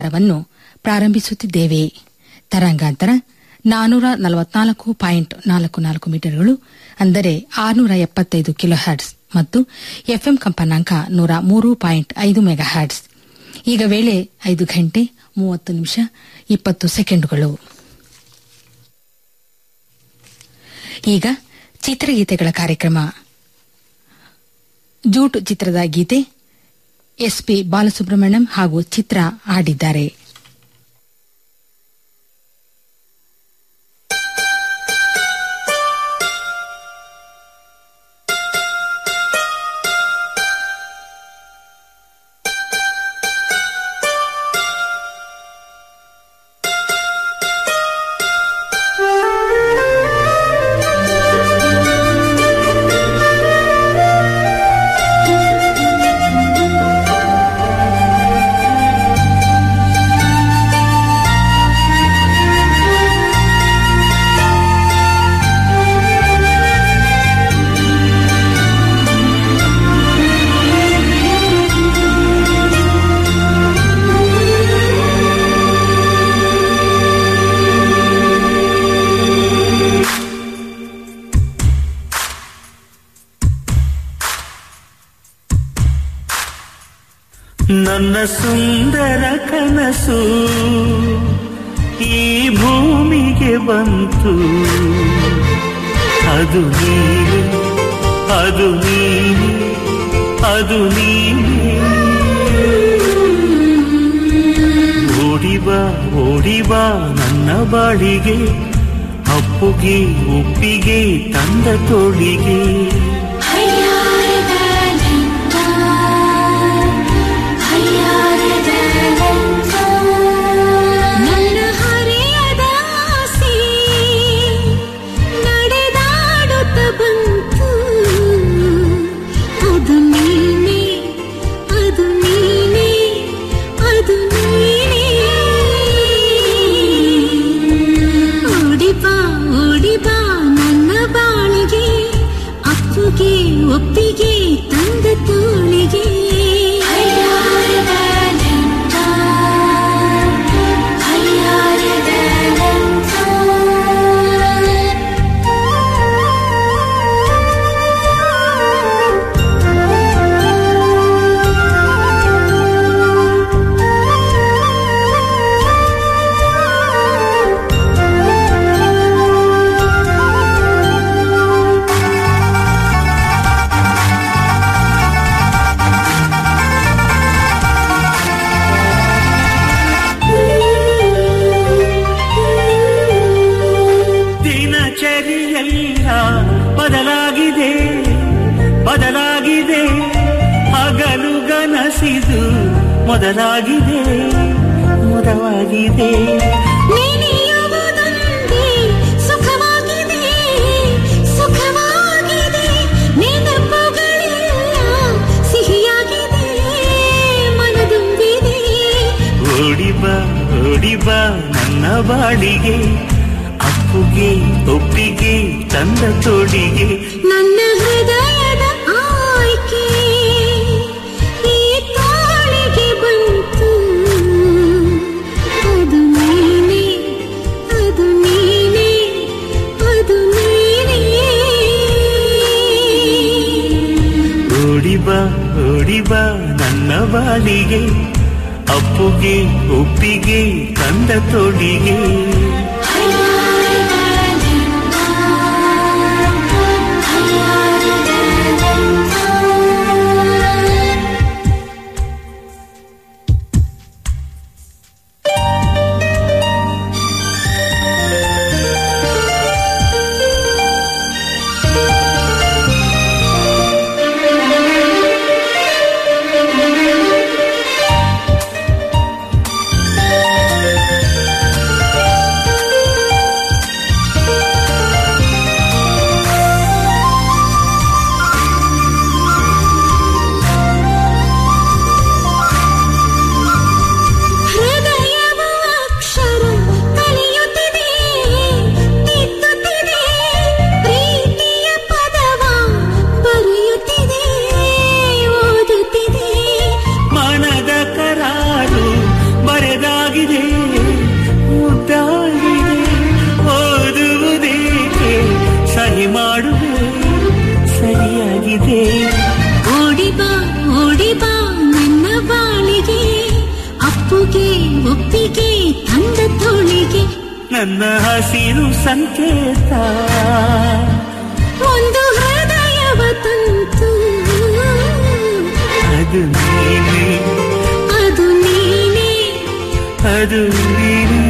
ವನ್ನು ಪ್ರಾರಂಭಿಸುತ್ತಿದ್ದೇವೆ ತರಂಗಾಂತರ ನಾನೂರ ನಲವತ್ನಾಲ್ಕು ಪಾಯಿಂಟ್ ನಾಲ್ಕು ನಾಲ್ಕು ಮೀಟರ್ಗಳು ಅಂದರೆ ಆರುನೂರ ಎಪ್ಪತ್ತೈದು ಕಿಲೋ ಹರ್ಟ್ಸ್ ಮತ್ತು ಎಫ್ಎಂ ಕಂಪನಾಂಕ ನೂರ ಮೂರು ಪಾಯಿಂಟ್ ಐದು ಮೆಗಾ ಹರ್ಟ್ಸ್ ಈಗ ವೇಳೆ ಐದು ಗಂಟೆ ಮೂವತ್ತು ನಿಮಿಷ ಇಪ್ಪತ್ತು ಸೆಕೆಂಡುಗಳು ಈಗ ಚಿತ್ರಗೀತೆಗಳ ಕಾರ್ಯಕ್ರಮ ಜೂಟ್ ಚಿತ್ರದ ಗೀತೆ ಎಸ್ಪಿ ಬಾಲಸುಬ್ರಹ್ಮಣ್ಯಂ ಹಾಗೂ ಚಿತ್ರ ಹಾಡಿದ್ದಾರೆ ನನ್ನ ಸುಂದರ ಕನಸು ಈ ಭೂಮಿಗೆ ಬಂತು ಅದು ನೀನೆ ಅದು ನೀನೆ ಅದು ನೀನೆ ಓಡಿಬಾ ಓಡಿಬಾ ನನ್ನ ಬಾಳಿಗೆ ಅಪ್ಪುಗೆ ಒಪ್ಪಿಗೆ ತಂದ ತೋಳಿಗೆ ನನ್ನ ಹರೆಯದ ಆಸೆ ನಡೆದಾಡುತ್ತ ಬಂತು ಅದು ನೀನೇ ಅದು ನೀನೇ ಅದು ನೀನೇ ಓಡಿಬಾ ಓಡಿಬಾ ನನ್ನ ಬಾಳಿಗೆ ಅಪ್ಪುಗೆ ಒಪ್ಪಿಗೆ ತಂದ ತೋಳಿಗೆ ದಿನಚರಿಯೆಲ್ಲ ಬದಲಾಗಿದೆ ಬದಲಾಗಿದೆ ಹಗಲು ಗನಸಿದು ಮೊದಲಾಗಿದೆ ಮೊದಲಾಗಿದೆ ನೆನೆಯುವುದೊಂದೇ ಸುಖವಾಗಿದೆ ಸುಖವಾಗಿದೆ ನೆನಪುಗಳೆಲ್ಲ ಸಿಹಿಯಾಗಿದೆ ಮನದುಂಬಿದೆ ಓಡಿಬಾ ಓಡಿಬಾ ನನ್ನ ಬಾಳಿಗೆ ಅಪ್ಪುಗೆ ಒಪ್ಪಿಗೆ ತಂದ ತೋಳಿಗೆ ನನ್ನ ಹೃದಯದ ಆಯ್ಕೆ ಈ ತಾಳಿಗೆ ಬಂತು ಅದು ನೀನೇ ಅದು ನೀನೇ ಅದು ನೀನೇ ಓಡಿಬಾ ಓಡಿಬಾ ನನ್ನ ಬಾಳಿಗೆ ಅಪ್ಪುಗೆ ಒಪ್ಪಿಗೆ ತಂದ ತೋಳಿಗೆ ಆ ಅಪ್ಪುಗೆ ಒಪ್ಪಿಗೆ ತಂದ ತೋಳಿಗೆ ನನ್ನ ಹಸಿರು ಸಂಕೇತ ಒಂದು ಹೃದಯವ ತಂತು ಅದು ನೀನೇ ಅದು ನೀನೇ ಅದು ನೀನೇ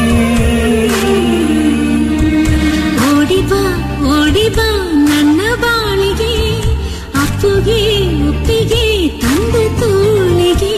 ಓಡಿ ಬಾ ಓಡಿ ಬಾ ನನ್ನ ಬಾಳಿಗೆ ಅಪ್ಪುಗೆ ಒಪ್ಪಿಗೆ ತಂದ ತೋಳಿಗೆ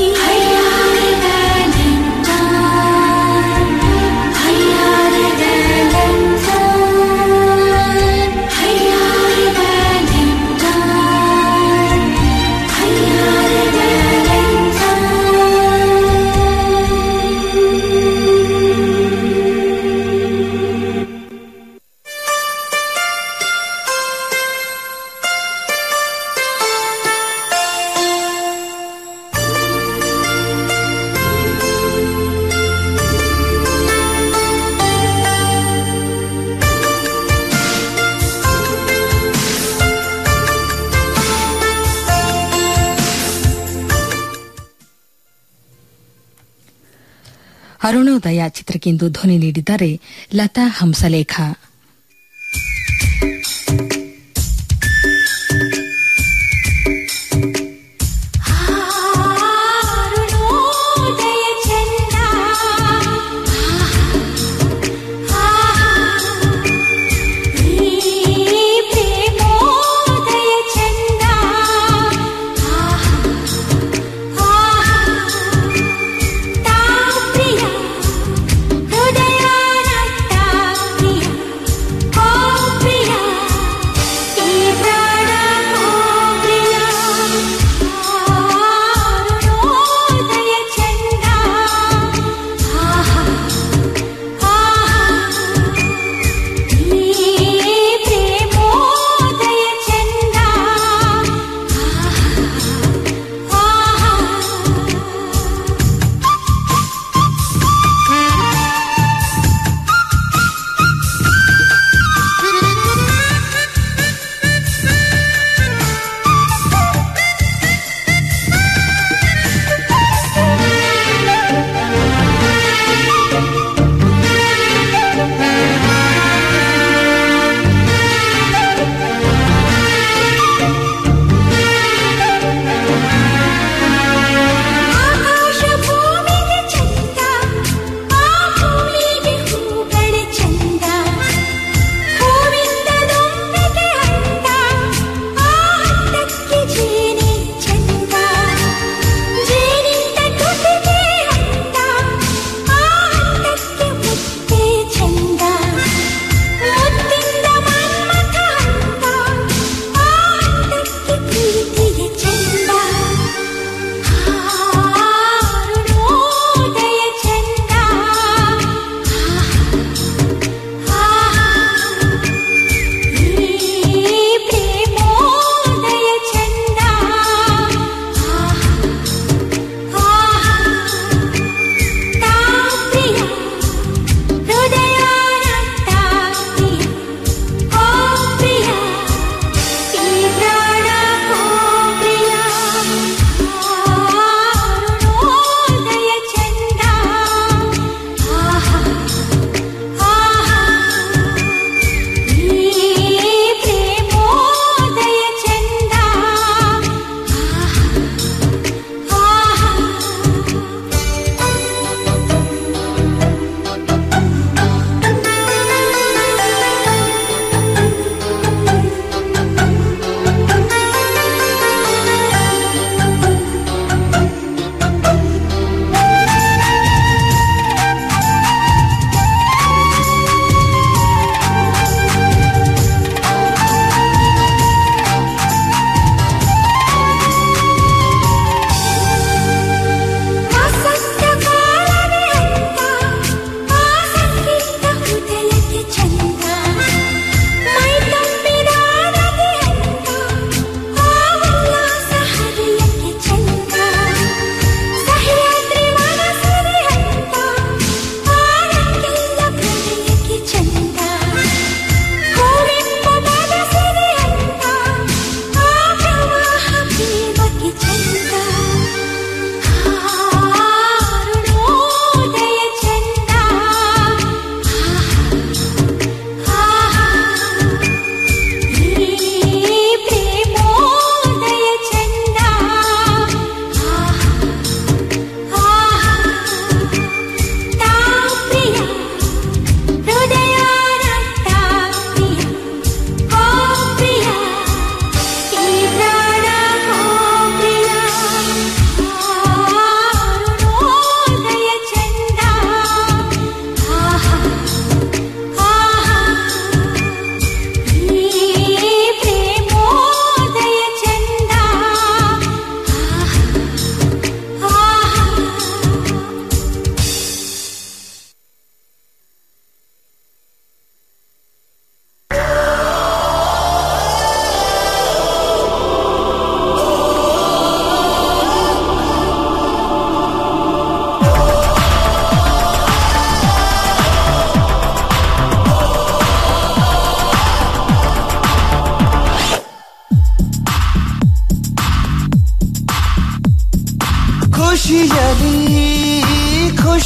ಅರುಣೋದಯ ಚಿತ್ರಕ್ಕೆಂದು ಧ್ವನಿ ನೀಡಿದ್ದಾರೆ ಲತಾ ಹಂಸಲೇಖ ಅರುಣೋದಯ ಚಂದ ಈ ಪ್ರೇಮೋದಯ ಚಂದ ತಾ ಪ್ರಿಯ ಹೃದಯ ಪ್ರಿಯ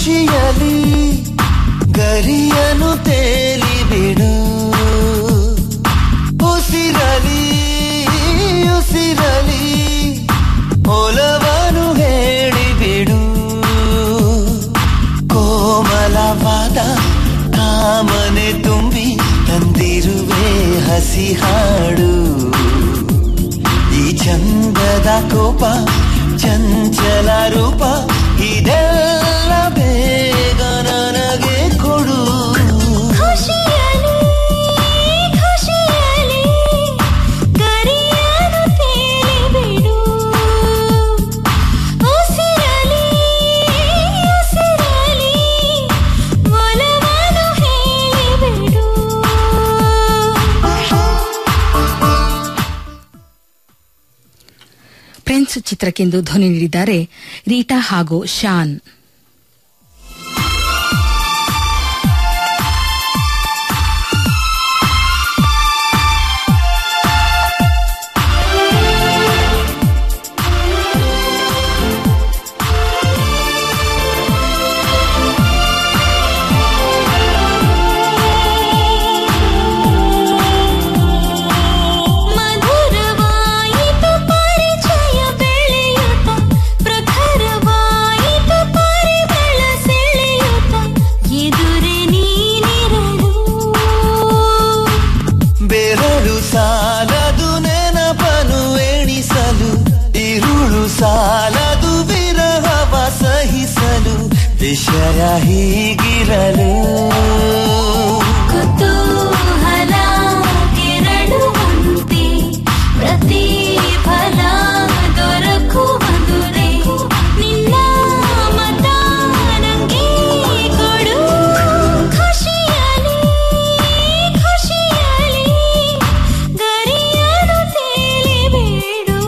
ಖುಷಿಯಲಿ ಗರಿಯನು ತೇಲಿ ಬಿಡು ಉಸಿರಲಿ ಉಸಿರಲಿ ಒಲವನು ಹೇಳಿಬಿಡು ಕೋಮಲವಾದ ಕಾಮನೆ ತುಂಬಿ ತಂದಿರುವೆ ಹಸಿ ಹಾಡು ಈ ಚಂದದ ಕೋಪ ಚಂಚಲ ರೂಪ ಇದೆಲ್ಲ ಬೇಗ ನನಗೆ ಕೊಡು ಖುಷಿಯಲಿ ಖುಷಿಯಲಿ ಗರಿಯನು ತೇಲಿ ಬಿಡು ಉಸಿರಲಿ ಉಸಿರಲಿ ಒಲವನು ಹೇಳಿಬಿಡು ಪ್ರಿನ್ಸ್ ಚಿತ್ರಕ್ಕೆಂದು ಧ್ವನಿ ನೀಡಿದ್ದಾರೆ ರೀಟಾ ಹಾಗೂ ಶಾನ್ ಮಧುರವಾಯಿತು ಪರಿಚಯ ಬೆಳೆಯುತ್ತ ಪ್ರಖರವಾಯಿತು ಪರಿಮಳ ಸೆಳೆಯುತ್ತ ಎದುರೆ ನೀನಿರಲು ಬೆರಳು ಸಾಲದು ನೆನಪನು ಎಣಿಸಲು ಇರುಳು ಸಾಲದು ವಿರಹವ ಸಹಿಸಲು ವಿಷಯ ಹೀಗಿರಲು ಕುತೂಹಲ ಕೆರಳುವಂತೆ ಪ್ರತಿಫಲ ದೊರಕುವಂದುರೆ ನಿನ್ನ ಮತ ನಂಗೆ ಕೊಡು ಖುಷಿಯಲಿ ಖುಷಿಯಲಿ ಗರಿಯನು ತೇಲಿ ಬೇಡು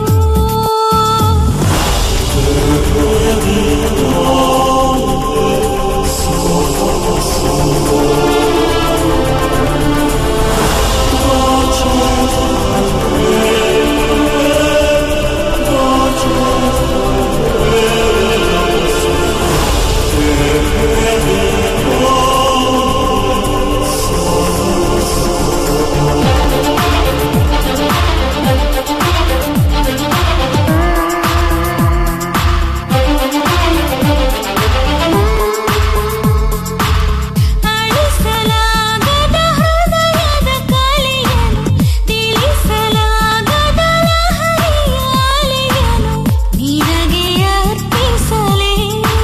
ಅಳಿಸಲಾಗದ ಹೃದಯದ ಕಲೆಯನು ತಿಳಿಸಲಾಗದ ಲಹರಿಯ ಅಲೆಯನು ನಿನಗೆ ಅರ್ಪಿಸಲೇ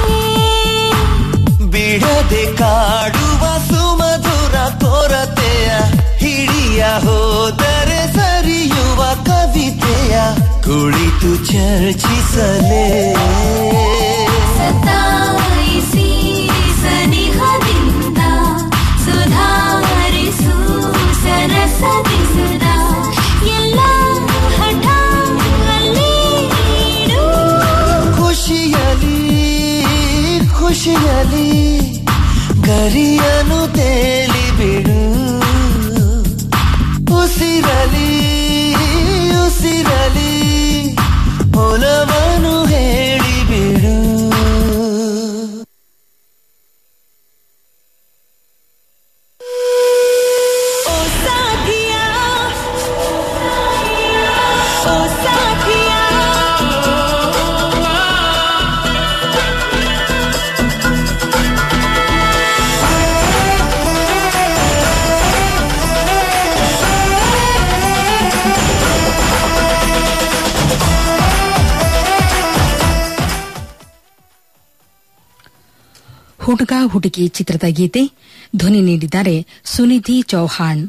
ಬಿಡದೆ ಕಾಡುವ ಸುಮಧುರ ಕೊರತೆಯ ಹಿಡಿಯ ಹೋದರೆ ಸರಿಯುವ ಕವಿತೆಯ ಕುಳಿತು ಚರ್ಚಿಸಲೇ ಸತಾಯಿಸಿ ಸನಿಹದಿಂದ ಸುಧಾರಿಸು ಸರಸದಿಸದ ಎಲ್ಲ ಹಠ ಅಲ್ಲೇ ಇಡು. ಖುಷಿಯಲಿ ಖುಷಿಯಲಿ ಗರಿಯನು ತೇಲಿ ಬಿಡು ಉಸಿರಲಿ ಉಸಿರಲಿ ಒಲವನು ಹೇಳಿಬಿಡು ಓ ಸಾಥಿಯಾ ಓ ಸಾಥಿಯಾ ಹುಡುಗ ಹುಡುಗಿ ಚಿತ್ರದ ಗೀತೆ ಧ್ವನಿ ನೀಡಿದ್ದಾರೆ ಸುನಿಧಿ ಚೌಹಾಣ್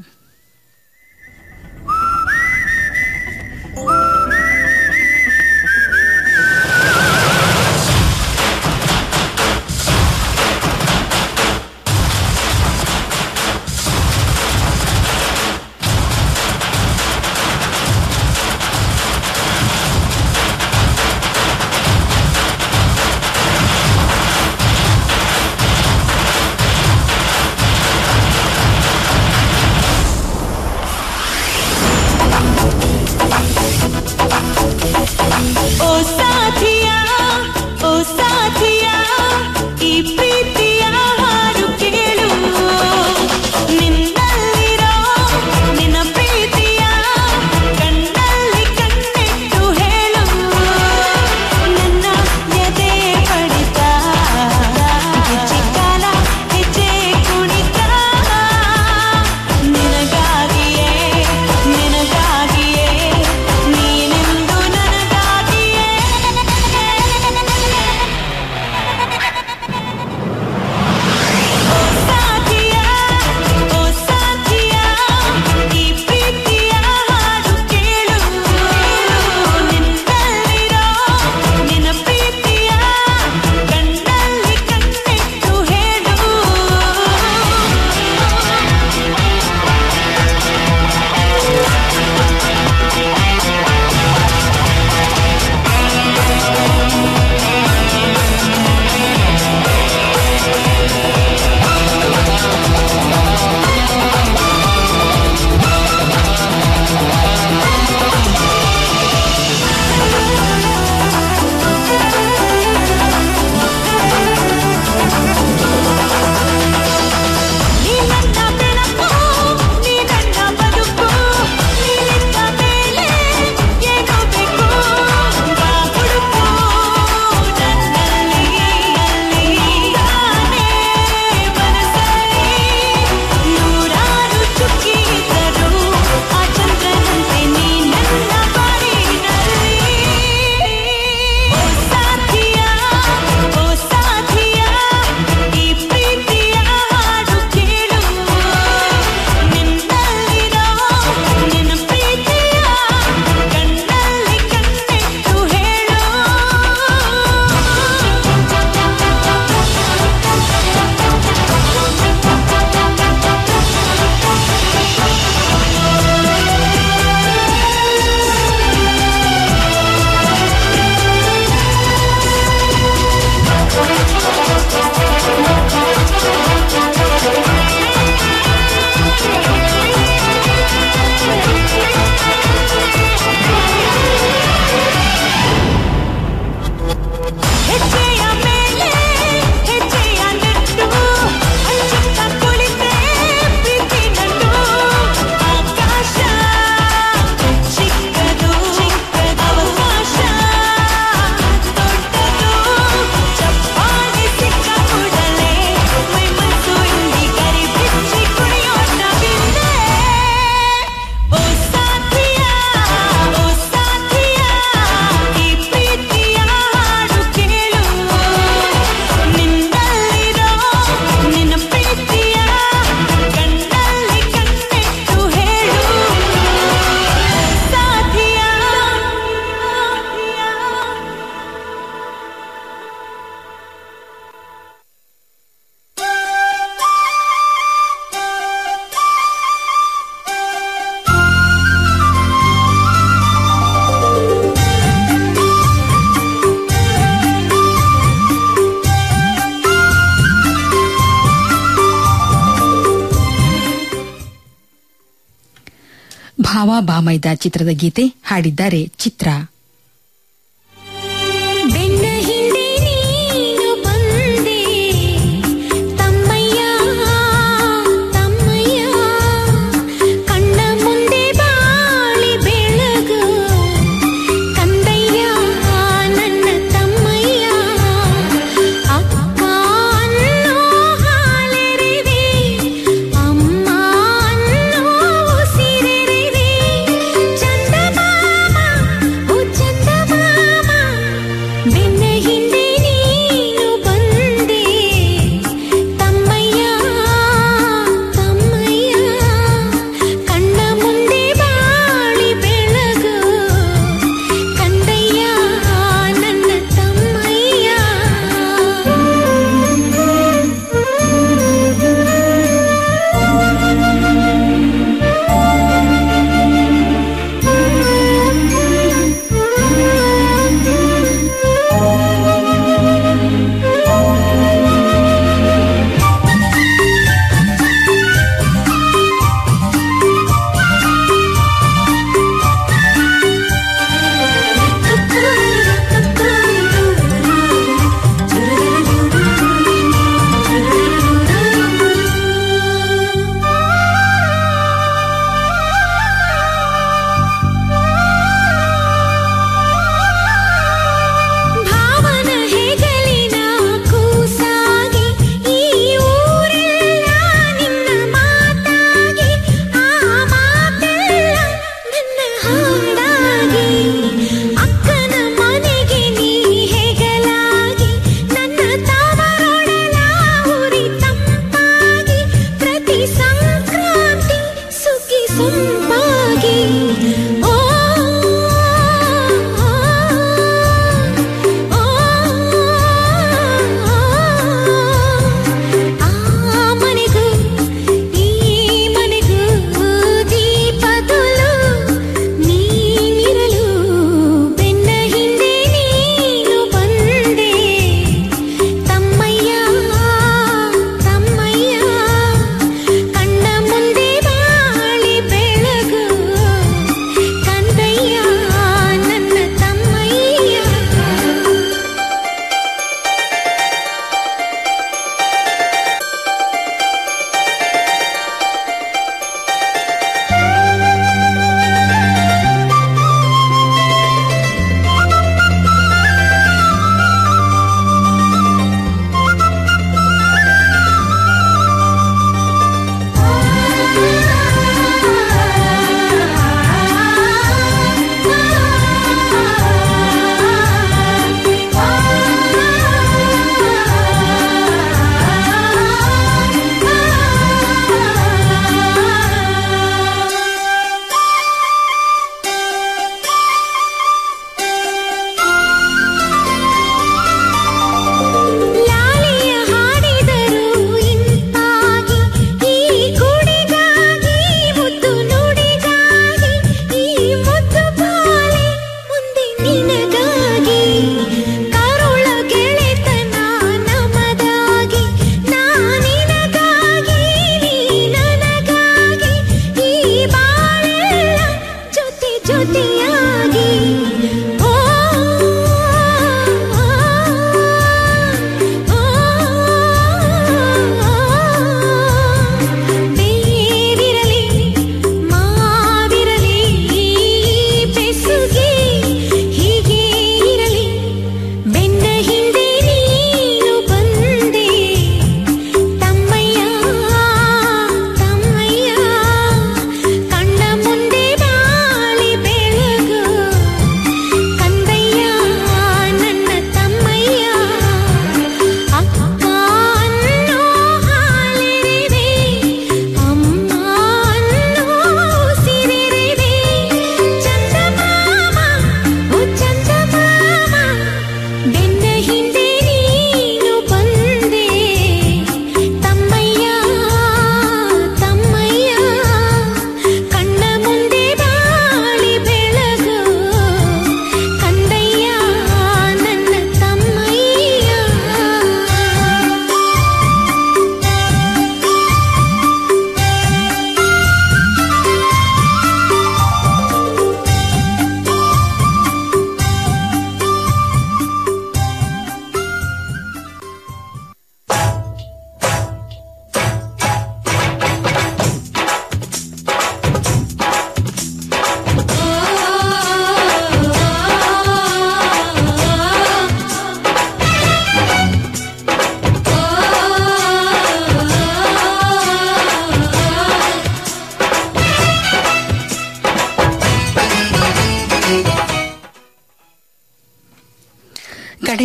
ಭಾವ ಬಾಮೈದ ಚಿತ್ರದ ಗೀತೆ ಹಾಡಿದ್ದಾರೆ ಚಿತ್ರ ಬೆನ್ನ ಹಿಂದೆ ನೀನು ಬಂದೆ ತಮ್ಮಯ್ಯ ತಮ್ಮಯ್ಯ ಕಣ್ಣ ಮುಂದೆ ಬಾಳಿ ಬೆಳಗು ಕಂದಯ್ಯ ನನ್ನ ತಮ್ಮಯ್ಯ ಅಕ್ಕ ಅನ್ನೋ ಹಾಲೆರೆವೆ ಅಮ್ಮ ಅನ್ನೋ ಉಸಿರೆರೆವೆ ಚಂದಮಾಮ ಓ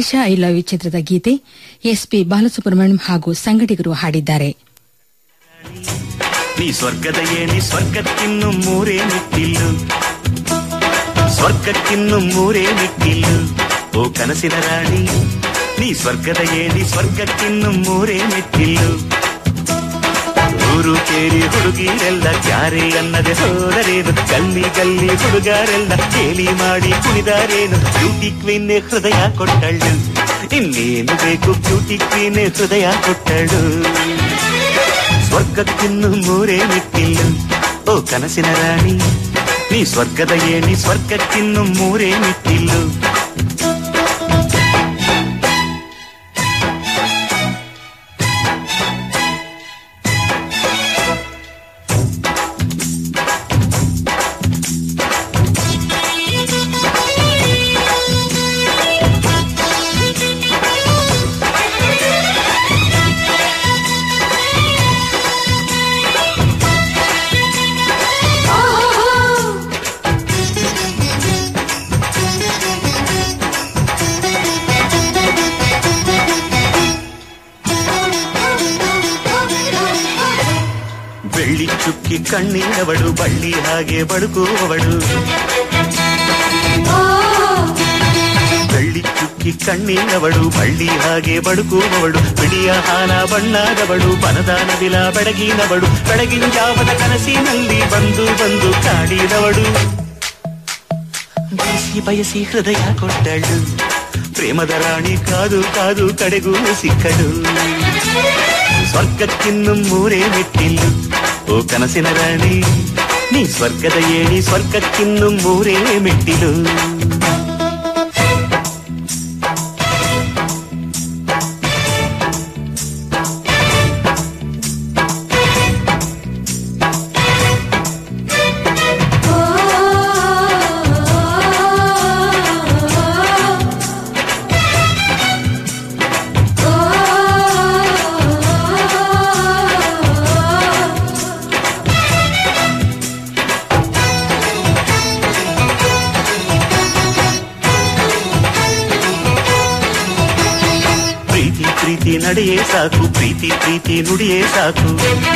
ದೇಶ ಐ ಲವ್ ಯು ಚಿತ್ರದ ಗೀತೆ ಎಸ್ಪಿ ಬಾಲಸುಬ್ರಹ್ಮಣ್ಯಂ ಹಾಗೂ ಸಂಗಡಿಗರು ಹಾಡಿದ್ದಾರೆ ನೀ ಸ್ವರ್ಗದ ಏಣಿ ಸ್ವರ್ಗಕ್ಕಿನ್ನು ಮೂರೇ ಮೆಟ್ಟಿಲು ಸ್ವರ್ಗಕ್ಕಿನ್ನು ಮೂರೇ ಮೆಟ್ಟಿಲು ಓ ಕನಸಿನ ರಾಣಿ ನೀ ಸ್ವರ್ಗದ ಏಣಿ ಸ್ವರ್ಗಕ್ಕಿನ್ನು ಮೂರೇ ಮೆಟ್ಟಿಲು ಊರು ಕೇರಿ ಹುಡುಗಿರೆಲ್ಲ ಜಾರೆ ಅನ್ನದೆ ಹೋದರೇನು ಗಲ್ಲಿ ಗಲ್ಲಿ ಹುಡುಗರೆಲ್ಲ ಕೇಲಿ ಮಾಡಿ ಕುಣಿದಾರೇನು ಬ್ಯೂಟಿ ಕ್ವೀನ್ ಹೃದಯ ಕೊಟ್ಟಳು ಇನ್ನೇನು ಬೇಕು ಬ್ಯೂಟಿ ಕ್ವೀನ್ ಹೃದಯ ಕೊಟ್ಟಳು ಸ್ವರ್ಗಕ್ಕಿನ್ನು ಮೂರೇ ಮೆಟ್ಟಿಲು ಓ ಕನಸಿನ ರಾಣಿ ನೀ ಸ್ವರ್ಗದ ಏಣಿ ಸ್ವರ್ಗಕ್ಕಿನ್ನು ಮೂರೇ ಮೆಟ್ಟಿಲು ಬೆಳ್ಳಿ ಚುಕ್ಕಿ ಕಣ್ಣಿನವಳು ಬಳ್ಳಿ ಹಾಗೆ ಬಳುಕುವವಳು ಬೆಳ್ಳಿ ಚುಕ್ಕಿ ಕಣ್ಣಿನವಳು ಬಳ್ಳಿ ಹಾಗೆ ಬಡುಕುವವಳು ಬಿಡಿಯ ಹಾಲ ಬಣ್ಣದವಳು ಬನದ ನವಿಲ ಬೆಳಗಿನವಳು ಬೆಳಗಿನ ಜಾವದ ಕನಸಿನಲ್ಲಿ ಬಂದು ಬಂದು ಕಾಡಿದವಳು ಬಯಸಿ ಬಯಸಿ ಹೃದಯ ಕೊಟ್ಟಳು ಪ್ರೇಮದ ರಾಣಿ ಕಾದು ಕಾದು ಕಡೆಗೂ ಸಿಕ್ಕಳು ಸ್ವರ್ಗಕ್ಕಿನ್ನು ಮೂರೇ ಮೆಟ್ಟಿಲು ಓ ಕನಸಿನ ರಾಣಿ ನೀ ಸ್ವರ್ಗದ ಏಣಿ ಸ್ವರ್ಗಕ್ಕಿನ್ನು ಮೂರೇ ಮೆಟ್ಟಿಲು ಪ್ರೀತಿ ಪ್ರೀತಿ ನಡೆಯೇ ಸಾಕು ಪ್ರೀತಿ ಪ್ರೀತಿ ನುಡಿಯೇ ಸಾಕು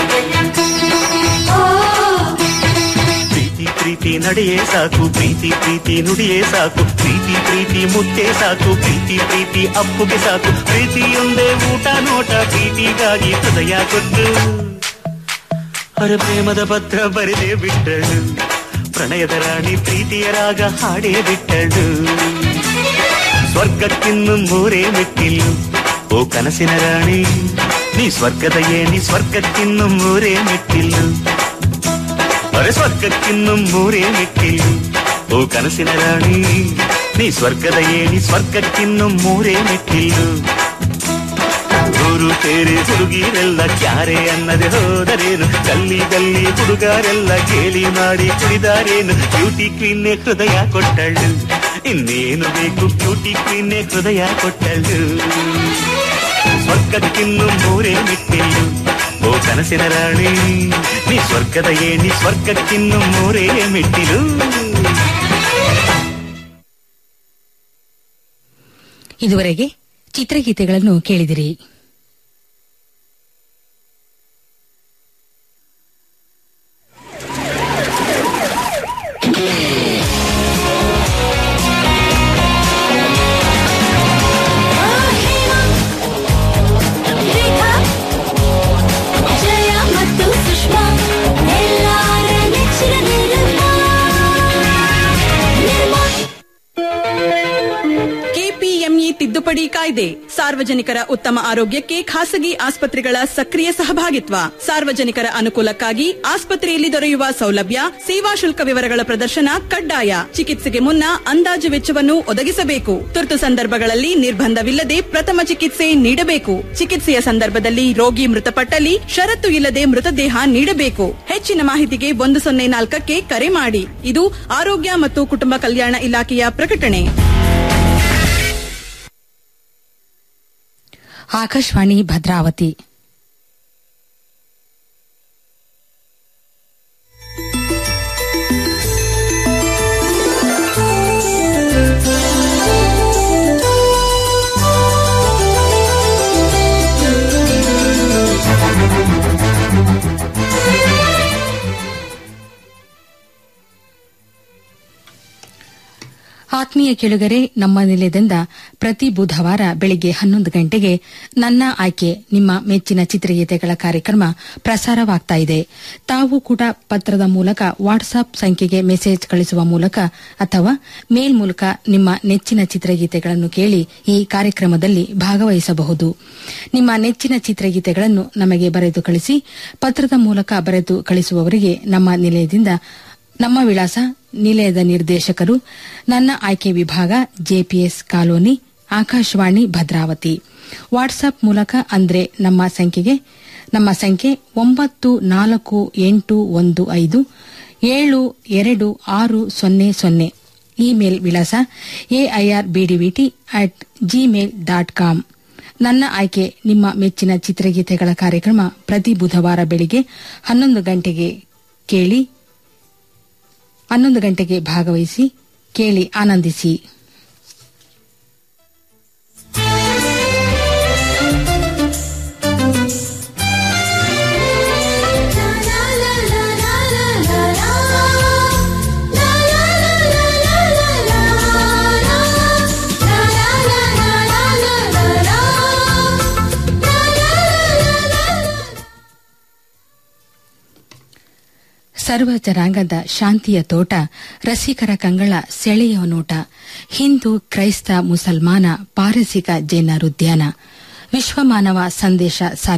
ಪ್ರೀತಿ ಪ್ರೀತಿ ನಡೆಯೇ ಸಾಕು ಪ್ರೀತಿ ಪ್ರೀತಿ ನುಡಿಯೇ ಸಾಕು ಪ್ರೀತಿ ಪ್ರೀತಿ ಮುತ್ತೇ ಸಾಕು ಪ್ರೀತಿ ಪ್ರೀತಿ ಅಪ್ಪುಗೆ ಸಾಕು ಪ್ರೀತಿಯೊಂದೇ ಊಟ ನೋಟ ಪ್ರೀತಿಗಾಗಿ ಹೃದಯ ಕೊಟ್ಟು ಅವರ ಪ್ರೇಮದ ಪತ್ರ ಬರೆದೇ ಬಿಟ್ಟಳು ಪ್ರಣಯದ ರಾಣಿ ಪ್ರೀತಿಯ ರಾಗ ಹಾಡೇ ಬಿಟ್ಟಳು ಸ್ವರ್ಗಕ್ಕಿನ್ನು ಮೂರೇ ಮೆಟ್ಟಿಲು ಓ ಕನಸಿನ ರಾಣಿ ನೀ ಸ್ವರ್ಗದ ಏಣಿ ಸ್ವರ್ಗಕ್ಕಿನ್ನು ಮೂರೇ ಮೆಟ್ಟಿಲು ಅರೆ ಸ್ವರ್ಗಕ್ಕಿನ್ನು ಮೂರೇ ಮೆಟ್ಟಿಲು ಓ ಕನಸಿನ ರಾಣಿ ನೀ ಸ್ವರ್ಗದ ಏಣಿ ಸ್ವರ್ಗಕ್ಕಿನ್ನು ಮೂರೇ ಮೆಟ್ಟಿಲು ಊರು ಸೇರಿ ಹುಡುಗಿರೆಲ್ಲ ಕ್ಯಾರೆ ಅನ್ನದೆ ಹೋದರೇನು ಗಲ್ಲಿ ಗಲ್ಲಿ ಹುಡುಗರೆಲ್ಲ ಕೇಳಿ ಮಾಡಿ ಕುಡಿದಾರೇನು ಬ್ಯೂಟಿ ಕ್ವೀನ್ ಹೃದಯ ಕೊಟ್ಟಳು ಇನ್ನೇನು ಬೇಕು ಬ್ಯೂಟಿ ಕ್ವೀನ್ ಹೃದಯ ಕೊಟ್ಟಳು ಸ್ವರ್ಗಕ್ಕಿನ್ನು ಮೂರೇ ಮೆಟ್ಟಿಲು ಓ ಕನಸಿನ ರಾಣಿ ನೀ ಸ್ವರ್ಗದ ಏಣಿ ಸ್ವರ್ಗಕ್ಕಿನ್ನು ಮೂರೇ ಮೆಟ್ಟಿಲು ಇದುವರೆಗೆ ಚಿತ್ರಗೀತೆಗಳನ್ನು ಕೇಳಿದಿರಿ ರೇಖಾ ಜಯ ಮತ್ತು ಸುಷ್ಮಾ ಎಲ್ಲಾರ ನೆಚ್ಚಿನ ನಿರ್ಮಾ ನಿರ್ಮಾ ಕೆಪಿಎಂಇ ತಿದ್ದುಪಡಿ ಕಾಯ್ದೆ ಸಾರ್ವಜನಿಕರ ಉತ್ತಮ ಆರೋಗ್ಯಕ್ಕೆ ಖಾಸಗಿ ಆಸ್ಪತ್ರೆಗಳ ಸಕ್ರಿಯ ಸಹಭಾಗಿತ್ವ ಸಾರ್ವಜನಿಕರ ಅನುಕೂಲಕ್ಕಾಗಿ ಆಸ್ಪತ್ರೆಯಲ್ಲಿ ದೊರೆಯುವ ಸೌಲಭ್ಯ ಸೇವಾ ಶುಲ್ಕ ವಿವರಗಳ ಪ್ರದರ್ಶನ ಕಡ್ಡಾಯ ಚಿಕಿತ್ಸೆಗೆ ಮುನ್ನ ಅಂದಾಜು ವೆಚ್ಚವನ್ನು ಒದಗಿಸಬೇಕು ತುರ್ತು ಸಂದರ್ಭಗಳಲ್ಲಿ ನಿರ್ಬಂಧವಿಲ್ಲದೆ ಪ್ರಥಮ ಚಿಕಿತ್ಸೆ ನೀಡಬೇಕು ಚಿಕಿತ್ಸೆಯ ಸಂದರ್ಭದಲ್ಲಿ ರೋಗಿ ಮೃತಪಟ್ಟಲ್ಲಿ ಷರತ್ತು ಇಲ್ಲದೆ ಮೃತದೇಹ ನೀಡಬೇಕು ಹೆಚ್ಚಿನ ಮಾಹಿತಿಗೆ ಒಂದು ಸೊನ್ನೆ ನಾಲ್ಕಕ್ಕೆ ಕರೆ ಮಾಡಿ ಇದು ಆರೋಗ್ಯ ಮತ್ತು ಕುಟುಂಬ ಕಲ್ಯಾಣ ಇಲಾಖೆಯ ಪ್ರಕಟಣೆ ಆಕಾಶವಾಣಿ ಭದ್ರಾವತಿ ಆತ್ಮೀಯ ಕೇಳುಗರೆ ನಮ್ಮ ನಿಲಯದಿಂದ ಪ್ರತಿ ಬುಧವಾರ ಬೆಳಿಗ್ಗೆ ಹನ್ನೊಂದು ಗಂಟೆಗೆ ನನ್ನ ಆಯ್ಕೆ ನಿಮ್ಮ ಮೆಚ್ಚಿನ ಚಿತ್ರಗೀತೆಗಳ ಕಾರ್ಯಕ್ರಮ ಪ್ರಸಾರವಾಗ್ತಾ ಇದೆ ತಾವು ಕೂಡ ಪತ್ರದ ಮೂಲಕ ವಾಟ್ಸ್ಆಪ್ ಸಂಖ್ಯೆಗೆ ಮೆಸೇಜ್ ಕಳಿಸುವ ಮೂಲಕ ಅಥವಾ ಮೇಲ್ ಮೂಲಕ ನಿಮ್ಮ ನೆಚ್ಚಿನ ಚಿತ್ರಗೀತೆಗಳನ್ನು ಕೇಳಿ ಈ ಕಾರ್ಯಕ್ರಮದಲ್ಲಿ ಭಾಗವಹಿಸಬಹುದು ನಿಮ್ಮ ನೆಚ್ಚಿನ ಚಿತ್ರಗೀತೆಗಳನ್ನು ನಮಗೆ ಬರೆದು ಕಳಿಸಿ ಪತ್ರದ ಮೂಲಕ ಬರೆದು ಕಳಿಸುವವರಿಗೆ ನಮ್ಮ ನಿಲಯದಿಂದ ನಮ್ಮ ವಿಳಾಸ ನಿಲಯದ ನಿರ್ದೇಶಕರು ನನ್ನ ಆಯ್ಕೆ ವಿಭಾಗ JPS colony Akashvani Bhadravati WhatsApp ಮೂಲಕ ಅಂದ್ರೆ ನಮ್ಮ ಸಂಖ್ಯೆಗೆ ನಮ್ಮ ಸಂಖ್ಯೆ ಒಂಬತ್ತು ನಾಲ್ಕು ಎಂಟು ಒಂದು ಐದು ಏಳು ಎರಡು ಆರು ಸೊನ್ನೆ ಸೊನ್ನೆ ಇಮೇಲ್ ವಿಳಾಸ AIR BDVT at Gmail dot com ನನ್ನ ಆಯ್ಕೆ ನಿಮ್ಮ ಮೆಚ್ಚಿನ ಚಿತ್ರಗೀತೆಗಳ ಕಾರ್ಯಕ್ರಮ ಪ್ರತಿ ಬುಧವಾರ ಬೆಳಿಗ್ಗೆ ಹನ್ನೊಂದು ಗಂಟೆಗೆ ಕೇಳಿ ಹನ್ನೊಂದು ಗಂಟೆಗೆ ಭಾಗವಹಿಸಿ ಕೇಳಿ ಆನಂದಿಸಿ ಸರ್ವ ಜನಾಂಗದ ಶಾಂತಿಯ ತೋಟ ರಸಿಕರ ಕಂಗಳ ಸೆಳೆಯುವ ನೋಟ ಹಿಂದೂ ಕ್ರೈಸ್ತ ಮುಸಲ್ಮಾನ ಪಾರಸಿಕ ಜೈನರುದ್ಯಾನ ವಿಶ್ವಮಾನವ ಸಂದೇಶ ಸಾರಿ